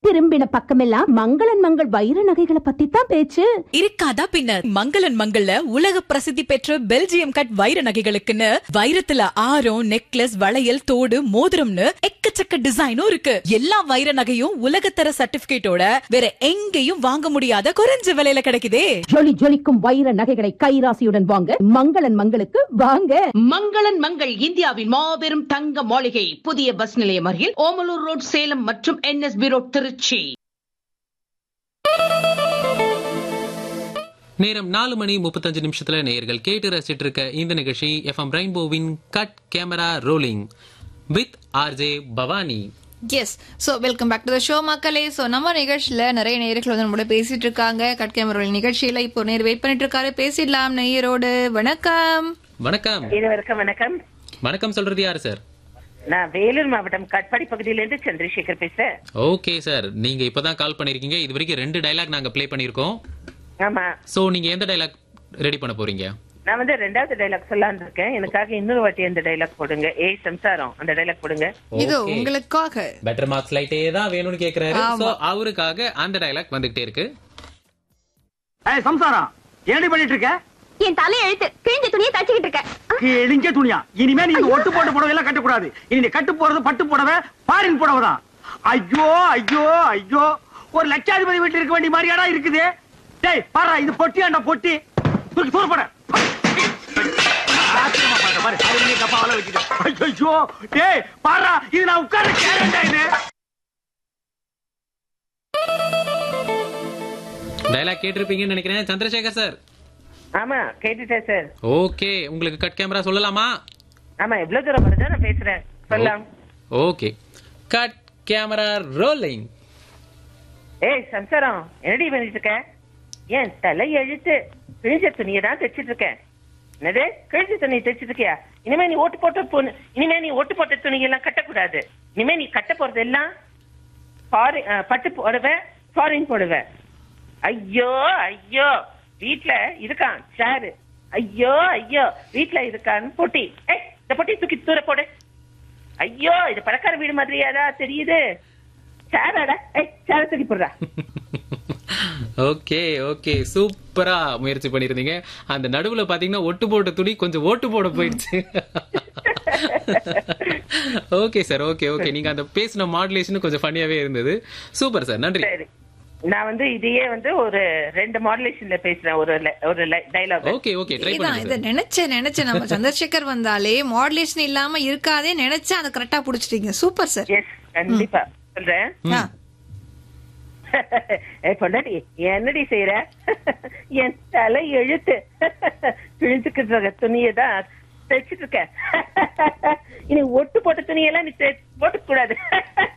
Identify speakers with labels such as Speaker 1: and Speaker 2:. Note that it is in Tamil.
Speaker 1: திரும்பின பக்கமெல்லாம் மங்களன் மங்கள் வைர நகைகளை பத்தி தான் பேச்சு
Speaker 2: இருக்காதா பின்னர் மங்களன் மங்கள்ல உலக பிரசித்தி பெற்ற பெல்ஜியம் கட் வைர நகைகளுக்குன்னு வைரத்துல ஆரம் நெக்லஸ் வளையல் தோடு மோதிரம்னு எக்கச்சக்க டிசைனும் இருக்கு எல்லா வைர நகையும் உலகத்தர சர்டிபிகேட்டோட வேற எங்கேயும் வாங்க முடியாத குறைஞ்ச விலையில கிடைக்குதே
Speaker 1: ஜொலி ஜொலிக்கும் வைர நகைகளை கைராசியுடன் வாங்க மங்களன் மங்களுக்கு வாங்க
Speaker 3: மங்களன் மங்கள் இந்தியாவின் மாபெரும் தங்க மாளிகை புதிய பஸ் நிலையம் அருகில் ஓமலூர் ரோட் சேலம் மற்றும் என்எஸ்பி ரோட் திருச்சி
Speaker 4: நேரம் நாலு மணி முப்பத்தஞ்சு நிமிஷத்துல நேயர்கள் கேட்டு ரசிச்சிட்டு இருக்க இந்த நிகழ்ச்சி எஃப்எம் ரெயின்போவின் cut camera rolling with RJ Bhavani
Speaker 5: S so welcome back to the show மக்களே ஸோ நம்ம நிகழ்ச்சியில் நிறைய நேயர்கள் வந்து நம்மளோட பேசிட்டு இருக்காங்க கட்கேமரோட நிகழ்ச்சியில இப்போ நேர் வெயிட் பண்ணிட்டு இருக்காரு பேசிடலாம் நேயரோடு வணக்கம்
Speaker 4: வணக்கம்
Speaker 6: இருவருக்கும் வணக்கம்
Speaker 4: வணக்கம் சொல்றது யாரு சார்
Speaker 6: நான் வேலூர் மாவட்டம் கட்பாடி பகுதியிலிருந்து சந்திரசேகர் பேசுறேன்
Speaker 4: ஓகே சார் நீங்க இப்பதான் கால் பண்ணிருக்கீங்க இது வரைக்கும் ரெண்டு டைலாக் நாங்க ப்ளே பண்ணிருக்கோம்
Speaker 6: ஆமா
Speaker 4: சோ நீங்க எந்த டைலாக் ரெடி பண்ண போறீங்க
Speaker 6: நான் வந்து ரெண்டாவது டைலாக் சொல்லலாம்னு இருக்கேன் எனக்காக இன்னொரு வாட்டி அந்த டைலாக் போடுங்க ஏய் சம்சாரம் அந்த டைலாக் போடுங்க
Speaker 5: இது
Speaker 4: Okay.
Speaker 5: உங்களுக்காக
Speaker 4: பெட்டர் மார்க்ஸ் லைட்டே தான் வேணும்னு கேக்குறாரு
Speaker 5: ஆமா.
Speaker 4: சோ அவருக்காக அந்த டைலாக் வந்துகிட்டே இருக்கு
Speaker 7: ஏய் சம்சாரம் என்னடி பண்ணிட்டு இருக்க
Speaker 8: என் தலை எழுத்து கிழிஞ்ச துணியை தச்சுக்கிட்டு இருக்க
Speaker 7: கிழிஞ்ச துணியா இனிமே நீ இந்த ஒட்டு போட்ட புடவை எல்லாம் கட்டக்கூடாது இனி நீ கட்டு போறது பட்டு புடவை பாரின் புடவை தான் ஐயோ ஐயோ ஐயோ ஒரு லட்சாதிபதி வீட்டுல இருக்க வேண்டிய மாதிரியாடா இருக்குது டேய் பாரு இது பொட்டியாண்டா பொட்டி தூக்கி தூர போட ஆச்சரியமா பாரு, பாரு, அது நீ டப்பாவால வச்சுட்ட. ஐயோ டேய் பாரா இது நான் உட்கார்ற கேரண்டா இது
Speaker 4: டைலாக் கேட்டிருப்பீங்கன்னு நினைக்கிறேன் சந்திரசேகர் சார்
Speaker 6: ஆமா கேட்டுட்டேன் சார்
Speaker 4: ஓகே உங்களுக்கு கட் கேமரா சொல்லலாமா
Speaker 6: ஆமா எவ்வளவு தூரம் வருதோ நான் பேசுறேன் சொல்லலாம்
Speaker 4: ஓகே கட் கேமரா ரோலிங்
Speaker 6: ஏய் சம்சாரம் என்னடி பண்ணிட்டு இருக்க ஏன் தலை எழுத்து கிழிஞ்ச துணியை தான் தைச்சிட்டு இருக்கேன் என்னது கிழிஞ்ச துணி தைச்சிட்டு இருக்கியா இனிமே நீ ஓட்டு போட்ட பொண்ணு இனிமே நீ ஓட்டு போட்ட துணி எல்லாம் கட்டக்கூடாது இனிமே நீ கட்ட போறது எல்லாம் ஃபாரின் பட்டு புடவை ஃபாரின் புடவை ஐயோ ஐயோ வீட்ல இருக்கான் சாரு ஐயோ ஐயோ வீட்ல இருக்கான் பொட்டி ஏய் இந்த பொட்டி தூக்கி தூர போடு ஐயோ இது பணக்கார வீடு மாதிரியாடா தெரியுது சேராடா ஏய் சேர தூக்கி போடுறா
Speaker 4: ஓகே ஓகே சூப்பரா முயற்சி பண்ணிருந்தீங்க அந்த நடுவுல பாத்தீங்கன்னா ஒட்டு போட்ட துணி கொஞ்சம் ஓட்டு போட போயிடுச்சு ஓகே சார் ஓகே ஓகே நீங்க அந்த பேசின மாடுலேஷன் கொஞ்சம் ஃபன்னியாவே இருந்தது சூப்பர் சார் நன்றி
Speaker 6: சரி நான் வந்து இதையே வந்து ஒரு ரெண்டு மாடுலேஷன்ல பேசுறேன் ஒரு le- ஒரு டைலாக்
Speaker 4: ஓகே ஓகே ட்ரை
Speaker 5: இதான்
Speaker 4: பண்ணுங்க
Speaker 5: இதை
Speaker 4: சார்
Speaker 5: நினைச்சேன் நினைச்சேன் நம்ம சந்திரசேகர் வந்தாலே மாடுலேஷன் இல்லாம இருக்காதே நினைச்சு அதை கரெக்டா புடிச்சிட்டீங்க சூப்பர் சார்
Speaker 6: எஸ் கண்டிப்பா சொல்றேன்
Speaker 5: ஆ
Speaker 6: ஏய் பொண்டாட்டி என்னடி செய்யற என் தலை எழுத்து கிழிஞ்சுக்கிட்டு துணியை தான் தைச்சிட்டு இருக்க இனி ஒட்டு போட்ட துணியெல்லாம் நீ போட்டு கூடாது